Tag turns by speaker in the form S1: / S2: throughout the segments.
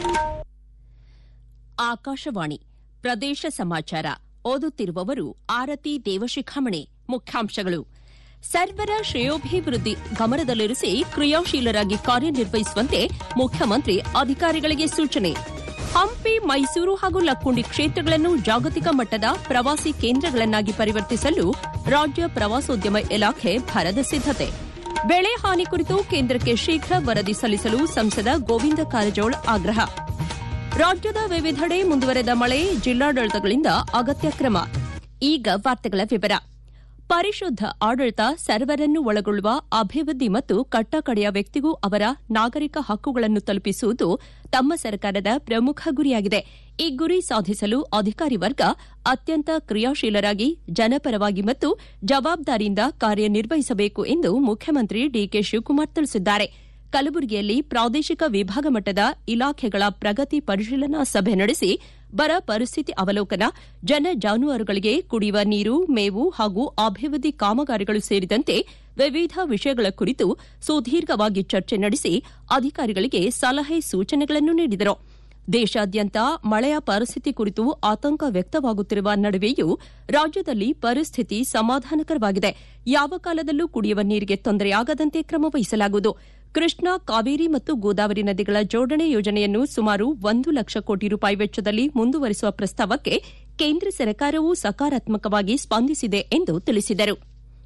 S1: ಆಕಾಶವಾಣಿ ಪ್ರದೇಶ ಸಮಾಚಾರ ಓದುತ್ತಿರುವವರು ಆರತಿ ದೇವಶಿಖಾಮಣಿ ಮುಖ್ಯಾಂಶಗಳು ಸರ್ವರ ಶ್ರೇಯೋಭಿವೃದ್ಧಿ ಗಮನದಲ್ಲಿರಿಸಿ ಕ್ರಿಯಾಶೀಲರಾಗಿ ಕಾರ್ಯನಿರ್ವಹಿಸುವಂತೆ ಮುಖ್ಯಮಂತ್ರಿ ಅಧಿಕಾರಿಗಳಿಗೆ ಸೂಚನೆ ಹಂಪಿ ಮೈಸೂರು ಹಾಗೂ ಲಕ್ಕುಂಡಿ ಕ್ಷೇತ್ರಗಳನ್ನು ಜಾಗತಿಕ ಮಟ್ಟದ ಪ್ರವಾಸಿ ಕೇಂದ್ರಗಳನ್ನಾಗಿ ಪರಿವರ್ತಿಸಲು ರಾಜ್ಯ ಪ್ರವಾಸೋದ್ಯಮ ಇಲಾಖೆ ಭರದ ಸಿದ್ದತೆ ಬೆಳೆ ಹಾನಿ ಕುರಿತು ಕೇಂದ್ರಕ್ಕೆ ಶೀಘ್ರ ವರದಿ ಸಲ್ಲಿಸಲು ಸಂಸದ ಗೋವಿಂದ ಕಾರಜೋಳ ಆಗ್ರಹ ರಾಜ್ಯದ ವಿವಿಧೆಡೆ ಮುಂದುವರೆದ ಮಳೆ ಜಿಲ್ಲಾಡಳಿತಗಳಿಂದ ಅಗತ್ಯ ಕ್ರಮ ಈಗ ವಾರ್ತೆಗಳ ವಿವರ ಪರಿಶುದ್ಧ ಆಡಳಿತ ಸರ್ವರನ್ನು ಒಳಗೊಳ್ಳುವ ಅಭಿವೃದ್ಧಿ ಮತ್ತು ಕಟ್ಟಕಡೆಯ ವ್ಯಕ್ತಿಗೂ ಅವರ ನಾಗರಿಕ ಹಕ್ಕುಗಳನ್ನು ತಲುಪಿಸುವುದು ತಮ್ಮ ಸರ್ಕಾರದ ಪ್ರಮುಖ ಗುರಿಯಾಗಿದೆ ಈ ಗುರಿ ಸಾಧಿಸಲು ಅಧಿಕಾರಿ ವರ್ಗ ಅತ್ಯಂತ ಕ್ರಿಯಾಶೀಲರಾಗಿ ಜನಪರವಾಗಿ ಮತ್ತು ಜವಾಬ್ದಾರಿಯಿಂದ ಕಾರ್ಯನಿರ್ವಹಿಸಬೇಕು ಎಂದು ಮುಖ್ಯಮಂತ್ರಿ ಡಿಕೆ ಶಿವಕುಮಾರ್ ತಿಳಿಸಿದ್ದಾರೆ ಕಲಬುರಗಿಯಲ್ಲಿ ಪ್ರಾದೇಶಿಕ ವಿಭಾಗ ಮಟ್ಟದ ಇಲಾಖೆಗಳ ಪ್ರಗತಿ ಪರಿಶೀಲನಾ ಸಭೆ ನಡೆಸಿ ಬರ ಪರಿಸ್ಥಿತಿ ಅವಲೋಕನ ಜನ ಜಾನುವಾರುಗಳಿಗೆ ಕುಡಿಯುವ ನೀರು ಮೇವು ಹಾಗೂ ಅಭಿವೃದ್ಧಿ ಕಾಮಗಾರಿಗಳು ಸೇರಿದಂತೆ ವಿವಿಧ ವಿಷಯಗಳ ಕುರಿತು ಸುದೀರ್ಘವಾಗಿ ಚರ್ಚೆ ನಡೆಸಿ ಅಧಿಕಾರಿಗಳಿಗೆ ಸಲಹೆ ಸೂಚನೆಗಳನ್ನು ನೀಡಿದರು ದೇಶಾದ್ಯಂತ ಮಳೆಯ ಪರಿಸ್ಥಿತಿ ಕುರಿತು ಆತಂಕ ವ್ಯಕ್ತವಾಗುತ್ತಿರುವ ನಡುವೆಯೂ ರಾಜ್ಯದಲ್ಲಿ ಪರಿಸ್ಥಿತಿ ಸಮಾಧಾನಕರವಾಗಿದೆ ಯಾವ ಕಾಲದಲ್ಲೂ ಕುಡಿಯುವ ನೀರಿಗೆ ತೊಂದರೆಯಾಗದಂತೆ ಕ್ರಮ ವಹಿಸಲಾಗುವುದು ಕೃಷ್ಣಾ ಕಾವೇರಿ ಮತ್ತು ಗೋದಾವರಿ ನದಿಗಳ ಜೋಡಣೆ ಯೋಜನೆಯನ್ನು ಸುಮಾರು ಒಂದು ಲಕ್ಷ ಕೋಟಿ ರೂಪಾಯಿ ವೆಚ್ಚದಲ್ಲಿ ಮುಂದುವರಿಸುವ ಪ್ರಸ್ತಾವಕ್ಕೆ ಕೇಂದ್ರ ಸರ್ಕಾರವೂ ಸಕಾರಾತ್ಮಕವಾಗಿ ಸ್ಪಂದಿಸಿದೆ ಎಂದು ತಿಳಿಸಿದರು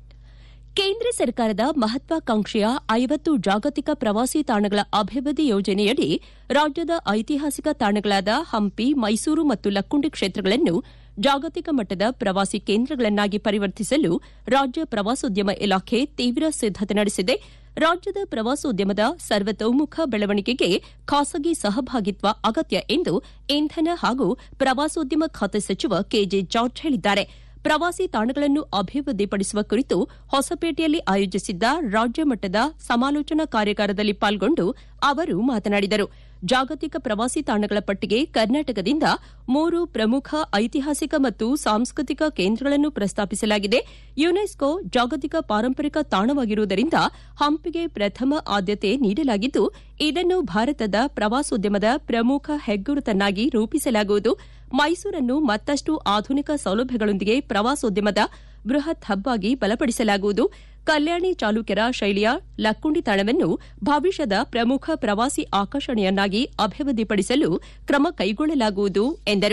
S1: ಕೇಂದ್ರ ಸರ್ಕಾರದ ಮಹತ್ವಾಕಾಂಕ್ಷೆಯ ಐವತ್ತು ಜಾಗತಿಕ ಪ್ರವಾಸಿ ತಾಣಗಳ ಅಭಿವೃದ್ಧಿ ಯೋಜನೆಯಡಿ ರಾಜ್ಯದ ಐತಿಹಾಸಿಕ ತಾಣಗಳಾದ ಹಂಪಿ ಮೈಸೂರು ಮತ್ತು ಲಕ್ಕುಂಡಿ ಕ್ಷೇತ್ರಗಳನ್ನು ಜಾಗತಿಕ ಮಟ್ಟದ ಪ್ರವಾಸಿ ಕೇಂದ್ರಗಳನ್ನಾಗಿ ಪರಿವರ್ತಿಸಲು ರಾಜ್ಯ ಪ್ರವಾಸೋದ್ಯಮ ಇಲಾಖೆ ತೀವ್ರ ಸಿದ್ದತೆ ನಡೆಸಿದೆ ರಾಜ್ಯದ ಪ್ರವಾಸೋದ್ಯಮದ ಸರ್ವತೋಮುಖ ಬೆಳವಣಿಗೆಗೆ ಖಾಸಗಿ ಸಹಭಾಗಿತ್ವ ಅಗತ್ಯ ಎಂದು ಇಂಧನ ಹಾಗೂ ಪ್ರವಾಸೋದ್ಯಮ ಖಾತೆ ಸಚಿವ ಕೆಜೆ ಜಾರ್ಜ್ ಹೇಳಿದ್ದಾರೆ ಪ್ರವಾಸಿ ತಾಣಗಳನ್ನು ಅಭಿವೃದ್ಧಿಪಡಿಸುವ ಕುರಿತು ಹೊಸಪೇಟೆಯಲ್ಲಿ ಆಯೋಜಿಸಿದ್ದ ರಾಜ್ಯ ಮಟ್ಟದ ಸಮಾಲೋಚನಾ ಕಾರ್ಯಾಗಾರದಲ್ಲಿ ಪಾಲ್ಗೊಂಡು ಅವರು ಮಾತನಾಡಿದರು ಜಾಗತಿಕ ಪ್ರವಾಸಿ ತಾಣಗಳ ಪಟ್ಟಿಗೆ ಕರ್ನಾಟಕದಿಂದ ಮೂರು ಪ್ರಮುಖ ಐತಿಹಾಸಿಕ ಮತ್ತು ಸಾಂಸ್ಕೃತಿಕ ಕೇಂದ್ರಗಳನ್ನು ಪ್ರಸ್ತಾಪಿಸಲಾಗಿದೆ ಯುನೆಸ್ಕೋ ಜಾಗತಿಕ ಪಾರಂಪರಿಕ ತಾಣವಾಗಿರುವುದರಿಂದ ಹಂಪಿಗೆ ಪ್ರಥಮ ಆದ್ಯತೆ ನೀಡಲಾಗಿದ್ದು ಇದನ್ನು ಭಾರತದ ಪ್ರವಾಸೋದ್ಯಮದ ಪ್ರಮುಖ ಹೆಗ್ಗುರುತನ್ನಾಗಿ ರೂಪಿಸಲಾಗುವುದು ಮೈಸೂರನ್ನು ಮತ್ತಷ್ಟು ಆಧುನಿಕ ಸೌಲಭ್ಯಗಳೊಂದಿಗೆ ಪ್ರವಾಸೋದ್ಯಮದ ಬೃಹತ್ ಹಬ್ ಆಗಿ ಬಲಪಡಿಸಲಾಗುವುದು ಕಲ್ಯಾಣಿ ಚಾಲುಕ್ಯರ ಶೈಲಿಯ ಲಕ್ಕುಂಡಿ ತಾಣವನ್ನು ಭವಿಷ್ಯದ ಪ್ರಮುಖ ಪ್ರವಾಸಿ ಆಕರ್ಷಣೆಯನ್ನಾಗಿ ಅಭಿವೃದ್ಧಿಪಡಿಸಲು ಕ್ರಮ ಕೈಗೊಳ್ಳಲಾಗುವುದು ಎಂದರು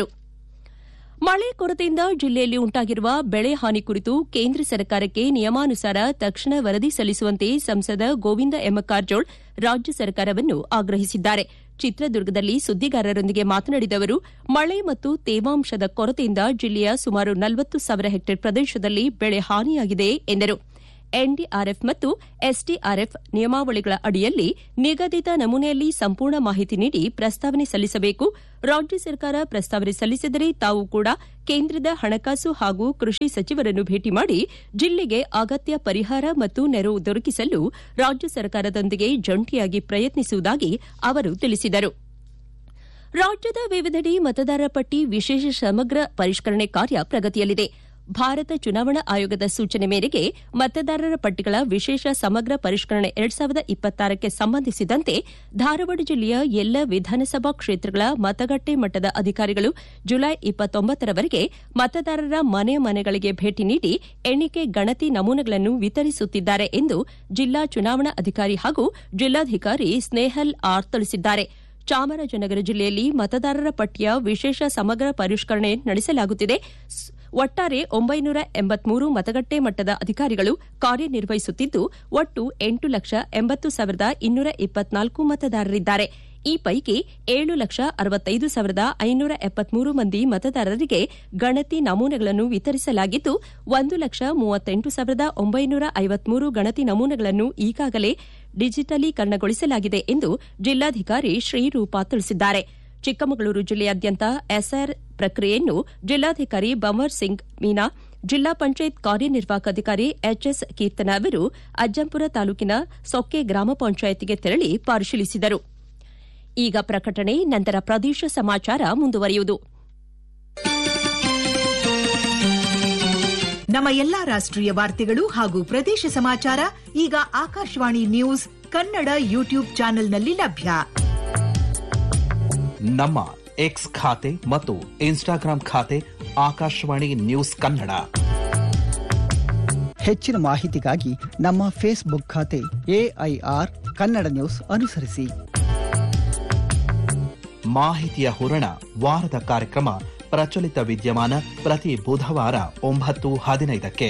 S1: ಮಳೆ ಕೊರತೆಯಿಂದ ಜಿಲ್ಲೆಯಲ್ಲಿ ಉಂಟಾಗಿರುವ ಬೆಳೆ ಹಾನಿ ಕುರಿತು ಕೇಂದ್ರ ಸರ್ಕಾರಕ್ಕೆ ನಿಯಮಾನುಸಾರ ತಕ್ಷಣ ವರದಿ ಸಲ್ಲಿಸುವಂತೆ ಸಂಸದ ಗೋವಿಂದ ಎಂ ಕಾರಜೋಳ್ ರಾಜ್ಯ ಸರ್ಕಾರವನ್ನು ಆಗ್ರಹಿಸಿದ್ದಾರೆ ಚಿತ್ರದುರ್ಗದಲ್ಲಿ ಸುದ್ದಿಗಾರರೊಂದಿಗೆ ಮಾತನಾಡಿದ ಅವರು ಮಳೆ ಮತ್ತು ತೇವಾಂಶದ ಕೊರತೆಯಿಂದ ಜಿಲ್ಲೆಯ ಸುಮಾರು ನಲವತ್ತು ಸಾವಿರ ಹೆಕ್ಟೇರ್ ಪ್ರದೇಶದಲ್ಲಿ ಬೆಳೆ ಹಾನಿಯಾಗಿದೆ ಎಂದರು ಎನ್ಡಿಆರ್ಎಫ್ ಮತ್ತು ಎಸ್ಡಿಆರ್ಎಫ್ ನಿಯಮಾವಳಿಗಳ ಅಡಿಯಲ್ಲಿ ನಿಗದಿತ ನಮೂನೆಯಲ್ಲಿ ಸಂಪೂರ್ಣ ಮಾಹಿತಿ ನೀಡಿ ಪ್ರಸ್ತಾವನೆ ಸಲ್ಲಿಸಬೇಕು ರಾಜ್ಯ ಸರ್ಕಾರ ಪ್ರಸ್ತಾವನೆ ಸಲ್ಲಿಸಿದರೆ ತಾವು ಕೂಡ ಕೇಂದ್ರದ ಹಣಕಾಸು ಹಾಗೂ ಕೃಷಿ ಸಚಿವರನ್ನು ಭೇಟಿ ಮಾಡಿ ಜಿಲ್ಲೆಗೆ ಅಗತ್ಯ ಪರಿಹಾರ ಮತ್ತು ನೆರವು ದೊರಕಿಸಲು ರಾಜ್ಯ ಸರ್ಕಾರದೊಂದಿಗೆ ಜಂಟಿಯಾಗಿ ಪ್ರಯತ್ನಿಸುವುದಾಗಿ ಅವರು ತಿಳಿಸಿದರು ರಾಜ್ಯದ ವಿವಿಧೆಡೆ ಮತದಾರರ ಪಟ್ಟಿ ವಿಶೇಷ ಸಮಗ್ರ ಪರಿಷ್ಕರಣೆ ಕಾರ್ಯ ಪ್ರಗತಿಯಲ್ಲಿದೆ ಭಾರತ ಚುನಾವಣಾ ಆಯೋಗದ ಸೂಚನೆ ಮೇರೆಗೆ ಮತದಾರರ ಪಟ್ಟಿಗಳ ವಿಶೇಷ ಸಮಗ್ರ ಪರಿಷ್ಕರಣೆ ಎರಡ್ ಸಾವಿರದ ಇಪ್ಪತ್ತಾರಕ್ಕೆ ಸಂಬಂಧಿಸಿದಂತೆ ಧಾರವಾಡ ಜಿಲ್ಲೆಯ ಎಲ್ಲ ವಿಧಾನಸಭಾ ಕ್ಷೇತ್ರಗಳ ಮತಗಟ್ಟೆ ಮಟ್ಟದ ಅಧಿಕಾರಿಗಳು ಜುಲೈ ಇಪ್ಪತ್ತೊಂಬತ್ತರವರೆಗೆ ಮತದಾರರ ಮನೆ ಮನೆಗಳಿಗೆ ಭೇಟಿ ನೀಡಿ ಎಣಿಕೆ ಗಣತಿ ನಮೂನೆಗಳನ್ನು ವಿತರಿಸುತ್ತಿದ್ದಾರೆ ಎಂದು ಜಿಲ್ಲಾ ಚುನಾವಣಾ ಅಧಿಕಾರಿ ಹಾಗೂ ಜಿಲ್ಲಾಧಿಕಾರಿ ಸ್ನೇಹಲ್ ಆರ್ ತಿಳಿಸಿದ್ದಾರೆ ಚಾಮರಾಜನಗರ ಜಿಲ್ಲೆಯಲ್ಲಿ ಮತದಾರರ ಪಟ್ಟಿಯ ವಿಶೇಷ ಸಮಗ್ರ ಪರಿಷ್ಕರಣೆ ನಡೆಸಲಾಗುತ್ತಿದೆ ಒಟ್ಟಾರೆ ಒಂಬೈನೂರ ಎಂಬತ್ಮೂರು ಮತಗಟ್ಟೆ ಮಟ್ಟದ ಅಧಿಕಾರಿಗಳು ಕಾರ್ಯನಿರ್ವಹಿಸುತ್ತಿದ್ದು ಒಟ್ಟು ಎಂಟು ಲಕ್ಷ ಎಂಬತ್ತು ಸಾವಿರದ ಇನ್ನೂರ ಇಪ್ಪತ್ನಾಲ್ಕು ಮತದಾರರಿದ್ದಾರೆ ಈ ಪೈಕಿ ಏಳು ಲಕ್ಷ ಅರವತ್ತೈದು ಸಾವಿರದ ಐನೂರ ಎಪ್ಪತ್ಮೂರು ಮಂದಿ ಮತದಾರರಿಗೆ ಗಣತಿ ನಮೂನೆಗಳನ್ನು ವಿತರಿಸಲಾಗಿದ್ದು ಒಂದು ಲಕ್ಷ ಮೂವತ್ತೆಂಟು ಸಾವಿರದ ಒಂಬೈನೂರ ಐವತ್ಮೂರು ಗಣತಿ ನಮೂನೆಗಳನ್ನು ಈಗಾಗಲೇ ಡಿಜಿಟಲೀಕರಣಗೊಳಿಸಲಾಗಿದೆ ಎಂದು ಜಿಲ್ಲಾಧಿಕಾರಿ ಶ್ರೀರೂಪಾ ತಿಳಿಸಿದ್ದಾರೆ ಚಿಕ್ಕಮಗಳೂರು ಜಿಲ್ಲೆಯಾದ್ಯಂತ ಎಸ್ಆರ್ ಪ್ರಕ್ರಿಯೆಯನ್ನು ಜಿಲ್ಲಾಧಿಕಾರಿ ಬಂವರ್ ಸಿಂಗ್ ಮೀನಾ ಜಿಲ್ಲಾ ಪಂಚಾಯತ್ ಕಾರ್ಯನಿರ್ವಾಹಕ ಅಧಿಕಾರಿ ಎಚ್ಎಸ್ ಕೀರ್ತನ ಅವರು ಅಜ್ಜಂಪುರ ತಾಲೂಕಿನ ಸೊಕ್ಕೆ ಗ್ರಾಮ ಪಂಚಾಯತ್ಗೆ ತೆರಳಿ ಪರಿಶೀಲಿಸಿದರು ಈಗ ಪ್ರಕಟಣೆ ನಂತರ ಪ್ರದೇಶ ಸಮಾಚಾರ ಮುಂದುವರಿಯುವುದು
S2: ನಮ್ಮ ಎಲ್ಲಾ ರಾಷ್ಟ್ರೀಯ ವಾರ್ತೆಗಳು ಹಾಗೂ ಪ್ರದೇಶ ಸಮಾಚಾರ ಈಗ ಆಕಾಶವಾಣಿ ನ್ಯೂಸ್ ಕನ್ನಡ ಯೂಟ್ಯೂಬ್ ಚಾನೆಲ್ನಲ್ಲಿ ಲಭ್ಯ
S3: ನಮ್ಮ ಎಕ್ಸ್ ಖಾತೆ ಮತ್ತು ಇನ್ಸ್ಟಾಗ್ರಾಂ ಖಾತೆ ಆಕಾಶವಾಣಿ ನ್ಯೂಸ್ ಕನ್ನಡ
S4: ಹೆಚ್ಚಿನ ಮಾಹಿತಿಗಾಗಿ ನಮ್ಮ ಫೇಸ್ಬುಕ್ ಖಾತೆ ಎಐಆರ್ ಕನ್ನಡ ನ್ಯೂಸ್ ಅನುಸರಿಸಿ
S3: ಮಾಹಿತಿಯ ಹೂರಣ ವಾರದ ಕಾರ್ಯಕ್ರಮ ಪ್ರಚಲಿತ ವಿದ್ಯಮಾನ ಪ್ರತಿ ಬುಧವಾರ ಒಂಬತ್ತು ಹದಿನೈದಕ್ಕೆ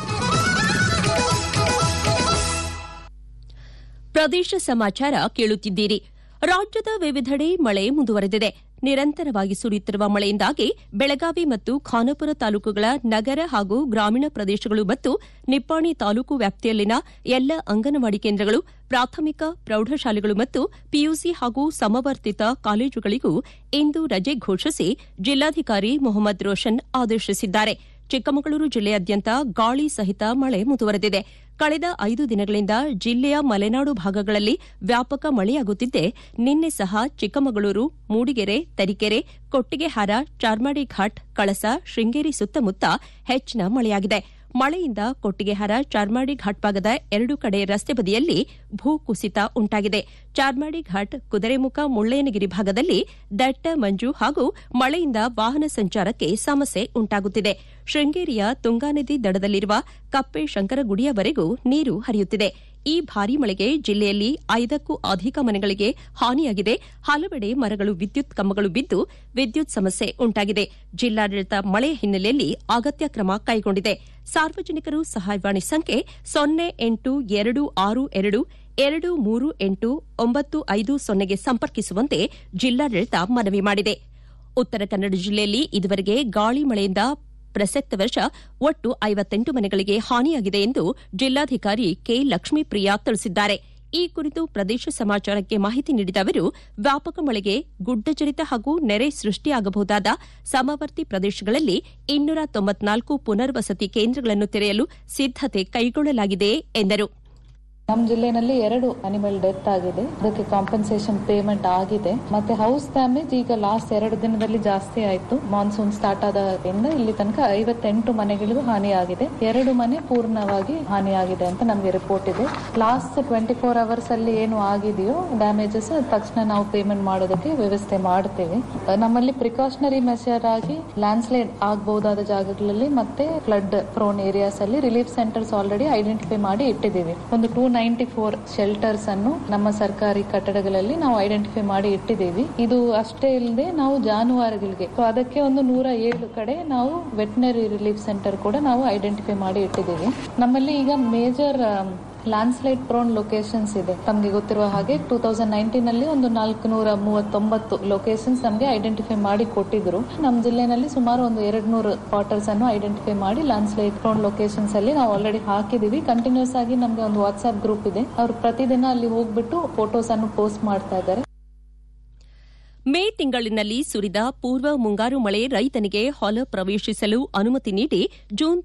S1: ಪ್ರದೇಶ ಸಮಾಚಾರ ಕೇಳುತ್ತಿದ್ದೀರಿ ರಾಜ್ಯದ ವಿವಿಧೆಡೆ ಮಳೆ ಮುಂದುವರೆದಿದೆ ನಿರಂತರವಾಗಿ ಸುರಿಯುತ್ತಿರುವ ಮಳೆಯಿಂದಾಗಿ ಬೆಳಗಾವಿ ಮತ್ತು ಖಾನಾಪುರ ತಾಲೂಕುಗಳ ನಗರ ಹಾಗೂ ಗ್ರಾಮೀಣ ಪ್ರದೇಶಗಳು ಮತ್ತು ನಿಪ್ಪಾಣಿ ತಾಲೂಕು ವ್ಯಾಪ್ತಿಯಲ್ಲಿನ ಎಲ್ಲ ಅಂಗನವಾಡಿ ಕೇಂದ್ರಗಳು ಪ್ರಾಥಮಿಕ ಪ್ರೌಢಶಾಲೆಗಳು ಮತ್ತು ಪಿಯುಸಿ ಹಾಗೂ ಸಮವರ್ತಿತ ಕಾಲೇಜುಗಳಿಗೂ ಇಂದು ರಜೆ ಘೋಷಿಸಿ ಜಿಲ್ಲಾಧಿಕಾರಿ ಮೊಹಮ್ಮದ್ ರೋಷನ್ ಆದೇಶಿಸಿದ್ದಾರೆ ಚಿಕ್ಕಮಗಳೂರು ಜಿಲ್ಲೆಯಾದ್ಯಂತ ಗಾಳಿ ಸಹಿತ ಮಳೆ ಮುಂದುವರೆದಿದೆ ಕಳೆದ ಐದು ದಿನಗಳಿಂದ ಜಿಲ್ಲೆಯ ಮಲೆನಾಡು ಭಾಗಗಳಲ್ಲಿ ವ್ಯಾಪಕ ಮಳೆಯಾಗುತ್ತಿದ್ದೆ ನಿನ್ನೆ ಸಹ ಚಿಕ್ಕಮಗಳೂರು ಮೂಡಿಗೆರೆ ತರೀಕೆರೆ ಕೊಟ್ಟಿಗೆಹಾರ ಚಾರ್ಮಾಡಿ ಘಾಟ್ ಕಳಸ ಶೃಂಗೇರಿ ಸುತ್ತಮುತ್ತ ಹೆಚ್ಚಿನ ಮಳೆಯಾಗಿದೆ ಮಳೆಯಿಂದ ಕೊಟ್ಟಿಗೆಹಾರ ಚಾರ್ಮಾಡಿ ಘಾಟ್ ಭಾಗದ ಎರಡು ಕಡೆ ರಸ್ತೆ ಬದಿಯಲ್ಲಿ ಭೂಕುಸಿತ ಉಂಟಾಗಿದೆ ಚಾರ್ಮಾಡಿ ಘಾಟ್ ಕುದುರೆಮುಖ ಮುಳ್ಳಯ್ಯನಗಿರಿ ಭಾಗದಲ್ಲಿ ದಟ್ಟ ಮಂಜು ಹಾಗೂ ಮಳೆಯಿಂದ ವಾಹನ ಸಂಚಾರಕ್ಕೆ ಸಮಸ್ಯೆ ಉಂಟಾಗುತ್ತಿದೆ ಶೃಂಗೇರಿಯ ತುಂಗಾನದಿ ದಡದಲ್ಲಿರುವ ಕಪ್ಪೆ ಶಂಕರಗುಡಿಯವರೆಗೂ ನೀರು ಹರಿಯುತ್ತಿದೆ ಈ ಭಾರೀ ಮಳೆಗೆ ಜಿಲ್ಲೆಯಲ್ಲಿ ಐದಕ್ಕೂ ಅಧಿಕ ಮನೆಗಳಿಗೆ ಹಾನಿಯಾಗಿದೆ ಹಲವೆಡೆ ಮರಗಳು ವಿದ್ಯುತ್ ಕಂಬಗಳು ಬಿದ್ದು ವಿದ್ಯುತ್ ಸಮಸ್ಯೆ ಉಂಟಾಗಿದೆ ಜಿಲ್ಲಾಡಳಿತ ಮಳೆ ಹಿನ್ನೆಲೆಯಲ್ಲಿ ಅಗತ್ಯ ಕ್ರಮ ಕೈಗೊಂಡಿದೆ ಸಾರ್ವಜನಿಕರು ಸಹಾಯವಾಣಿ ಸಂಖ್ಯೆ ಸೊನ್ನೆ ಎಂಟು ಎರಡು ಆರು ಎರಡು ಎರಡು ಮೂರು ಎಂಟು ಒಂಬತ್ತು ಐದು ಸೊನ್ನೆಗೆ ಸಂಪರ್ಕಿಸುವಂತೆ ಜಿಲ್ಲಾಡಳಿತ ಮನವಿ ಮಾಡಿದೆ ಉತ್ತರ ಕನ್ನಡ ಜಿಲ್ಲೆಯಲ್ಲಿ ಇದುವರೆಗೆ ಗಾಳಿ ಮಳೆಯಿಂದ ಪ್ರಸಕ್ತ ವರ್ಷ ಒಟ್ಟು ಐವತ್ತೆಂಟು ಮನೆಗಳಿಗೆ ಹಾನಿಯಾಗಿದೆ ಎಂದು ಜಿಲ್ಲಾಧಿಕಾರಿ ಕೆ ಲಕ್ಷ್ಮೀಪ್ರಿಯಾ ತಿಳಿಸಿದ್ದಾರೆ ಈ ಕುರಿತು ಪ್ರದೇಶ ಸಮಾಚಾರಕ್ಕೆ ಮಾಹಿತಿ ನೀಡಿದ ಅವರು ವ್ಯಾಪಕ ಮಳೆಗೆ ಗುಡ್ಡಜರಿತ ಹಾಗೂ ನೆರೆ ಸೃಷ್ಟಿಯಾಗಬಹುದಾದ ಸಮವರ್ತಿ ಪ್ರದೇಶಗಳಲ್ಲಿ ಇನ್ನೂರ ತೊಂಬತ್ನಾಲ್ಕು ಪುನರ್ವಸತಿ ಕೇಂದ್ರಗಳನ್ನು ತೆರೆಯಲು ಸಿದ್ದತೆ ಕೈಗೊಳ್ಳಲಾಗಿದೆ ಎಂದರು
S5: ನಮ್ಮ ಜಿಲ್ಲೆನಲ್ಲಿ ಎರಡು ಅನಿಮಲ್ ಡೆತ್ ಆಗಿದೆ ಅದಕ್ಕೆ ಕಾಂಪನ್ಸೇಷನ್ ಪೇಮೆಂಟ್ ಆಗಿದೆ ಮತ್ತೆ ಹೌಸ್ ಡ್ಯಾಮೇಜ್ ಈಗ ಲಾಸ್ಟ್ ಎರಡು ದಿನದಲ್ಲಿ ಜಾಸ್ತಿ ಆಯ್ತು ಮಾನ್ಸೂನ್ ಸ್ಟಾರ್ಟ್ ಆದಾಗಿಂದ ಇಲ್ಲಿ ತನಕ ಐವತ್ತೆಂಟು ಮನೆಗಳಿಗೂ ಹಾನಿಯಾಗಿದೆ ಎರಡು ಮನೆ ಪೂರ್ಣವಾಗಿ ಹಾನಿಯಾಗಿದೆ ಅಂತ ನಮಗೆ ರಿಪೋರ್ಟ್ ಇದೆ ಲಾಸ್ಟ್ ಟ್ವೆಂಟಿ ಫೋರ್ ಅವರ್ಸ್ ಅಲ್ಲಿ ಏನು ಆಗಿದೆಯೋ ಡ್ಯಾಮೇಜಸ್ ತಕ್ಷಣ ನಾವು ಪೇಮೆಂಟ್ ಮಾಡೋದಕ್ಕೆ ವ್ಯವಸ್ಥೆ ಮಾಡ್ತೇವೆ ನಮ್ಮಲ್ಲಿ ಪ್ರಿಕಾಷನರಿ ಮೆಷರ್ ಆಗಿ ಲ್ಯಾಂಡ್ಸ್ಲೈಡ್ ಆಗಬಹುದಾದ ಜಾಗಗಳಲ್ಲಿ ಮತ್ತೆ ಫ್ಲಡ್ ಪ್ರೋನ್ ಏರಿಯಾಸ್ ಅಲ್ಲಿ ರಿಲೀಫ್ ಸೆಂಟರ್ಸ್ ಆಲ್ರೆಡಿ ಐಡೆಂಟಿಫೈ ಮಾಡಿ ಇಟ್ಟಿದ್ದೀವಿ ಒಂದು ಟೂ ನೈಂಟಿ ಫೋರ್ ಶೆಲ್ಟರ್ಸ್ ಅನ್ನು ನಮ್ಮ ಸರ್ಕಾರಿ ಕಟ್ಟಡಗಳಲ್ಲಿ ನಾವು ಐಡೆಂಟಿಫೈ ಮಾಡಿ ಇಟ್ಟಿದ್ದೀವಿ ಇದು ಅಷ್ಟೇ ಇಲ್ಲದೆ ನಾವು ಜಾನುವಾರುಗಳಿಗೆ ಸೊ ಅದಕ್ಕೆ ಒಂದು ನೂರ ಏಳು ಕಡೆ ನಾವು ವೆಟನರಿ ರಿಲೀಫ್ ಸೆಂಟರ್ ಕೂಡ ನಾವು ಐಡೆಂಟಿಫೈ ಮಾಡಿ ಇಟ್ಟಿದ್ದೀವಿ ನಮ್ಮಲ್ಲಿ ಈಗ ಮೇಜರ್ ಲ್ಯಾಂಡ್ಸ್ಲೈಡ್ ಪ್ರೋನ್ ಲೊಕೇಶನ್ಸ್ ಇದೆ ತಮಗೆ ಗೊತ್ತಿರುವ ಹಾಗೆ ಟೂ ತೌಸಂಡ್ ನೈನ್ಟೀನ್ ಅಲ್ಲಿ ಒಂದು ನಾಲ್ಕು ನೂರ ಮೂವತ್ತೊಂಬತ್ತು ಲೊಕೇಶನ್ಸ್ ನಮಗೆ ಐಡೆಂಟಿಫೈ ಮಾಡಿ ಕೊಟ್ಟಿದ್ರು ನಮ್ಮ ಜಿಲ್ಲೆನಲ್ಲಿ ಸುಮಾರು ಒಂದು ಎರಡು ನೂರು ಕ್ವಾರ್ಟರ್ಸ್ ಅನ್ನು ಐಡೆಂಟಿಫೈ ಮಾಡಿ ಲ್ಯಾಂಡ್ಸ್ಲೈಡ್ ಪ್ರೋನ್ ಲೊಕೇಶನ್ಸ್ ಅಲ್ಲಿ ನಾವು ಆಲ್ರೆಡಿ ಹಾಕಿದೀವಿ ಕಂಟಿನ್ಯೂಸ್ ಆಗಿ ನಮಗೆ ಒಂದು ವಾಟ್ಸ್ಆಪ್ ಗ್ರೂಪ್ ಇದೆ ಅವರು ಪ್ರತಿದಿನ ಅಲ್ಲಿ ಹೋಗ್ಬಿಟ್ಟು ಫೋಟೋಸ್ ಅನ್ನು ಪೋಸ್ಟ್ ಮಾಡ್ತಾ ಇದ್ದಾರೆ
S1: ಮೇ ತಿಂಗಳಿನಲ್ಲಿ ಸುರಿದ ಪೂರ್ವ ಮುಂಗಾರು ಮಳೆ ರೈತನಿಗೆ ಹೊಲ ಪ್ರವೇಶಿಸಲು ಅನುಮತಿ ನೀಡಿ ಜೂನ್